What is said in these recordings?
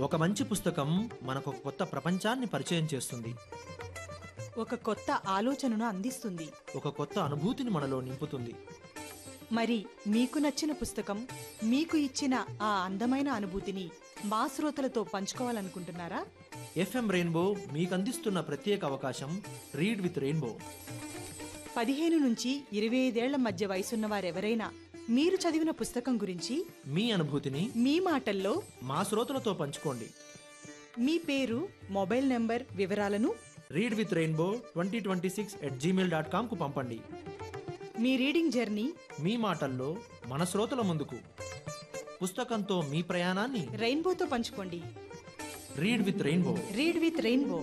ఒక మంచి పుస్తకం మనకు ఒక కొత్త ప్రపంచాన్ని పరిచయం చేస్తుంది ఒక కొత్త ఆలోచనను అందిస్తుంది ఒక కొత్త అనుభూతిని మనలో నింపుతుంది మరి మీకు నచ్చిన పుస్తకం మీకు ఇచ్చిన ఆ అందమైన అనుభూతిని మా శ్రోతలతో పంచుకోవాలనుకుంటున్నారా ఎఫ్ఎం రెయిన్బో మీకు అందిస్తున్న ప్రత్యేక అవకాశం రీడ్ విత్ రెయిన్బో పదిహేను నుంచి ఇరవై ఐదేళ్ల మధ్య వయసున్న వారెవరైనా మీరు చదివిన పుస్తకం గురించి మీ అనుభూతిని మీ మాటల్లో మా శ్రోతలతో పంచుకోండి మీ పేరు మొబైల్ నంబర్ వివరాలను read with rainbow twenty twenty six at Gmail dot కామ్కు పంపండి మీ రీడింగ్ జర్నీ మీ మాటల్లో మన శ్రోతల ముందుకు పుస్తకంతో మీ ప్రయాణాన్ని రెయిన్బోతో పంచుకోండి read with rainbow read with rainbow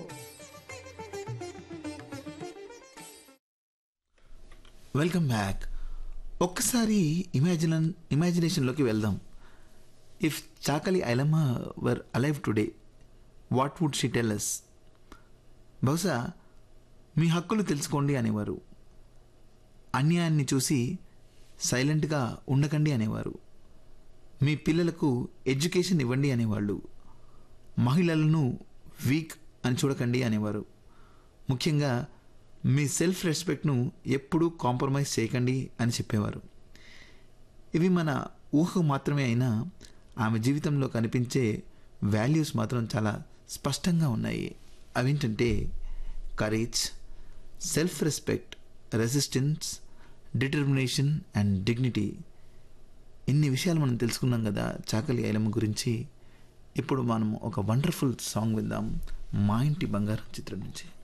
welcome back ఒక్కసారి ఇమాజిన్ ఇమాజినేషన్లోకి వెళ్దాం if Chakali Ailamma were alive today what would she tell us బహుశా మీ హక్కులు తెలుసుకోండి అనేవారు అన్యాయాన్ని చూసి సైలెంట్గా ఉండకండి అనేవారు మీ పిల్లలకు ఎడ్యుకేషన్ ఇవ్వండి అనేవాళ్ళు మహిళలను వీక్ అని చూడకండి అనేవారు ముఖ్యంగా మీ సెల్ఫ్ రెస్పెక్ట్ను ఎప్పుడూ కాంప్రమైజ్ చేయకండి అని చెప్పేవారు ఇవి మన ఊహ మాత్రమే అయినా ఆమె జీవితంలో కనిపించే వాల్యూస్ మాత్రం చాలా స్పష్టంగా ఉన్నాయి అవేంటంటే courage self respect resistance determination and dignity ఇన్ని విషయాలు మనం తెలుసుకున్నాం కదా చాకలి ఐలమ్మ గురించి ఇప్పుడు మనం ఒక వండర్ఫుల్ సాంగ్ విందాం మా ఇంటి బంగారం చిత్రం నుంచి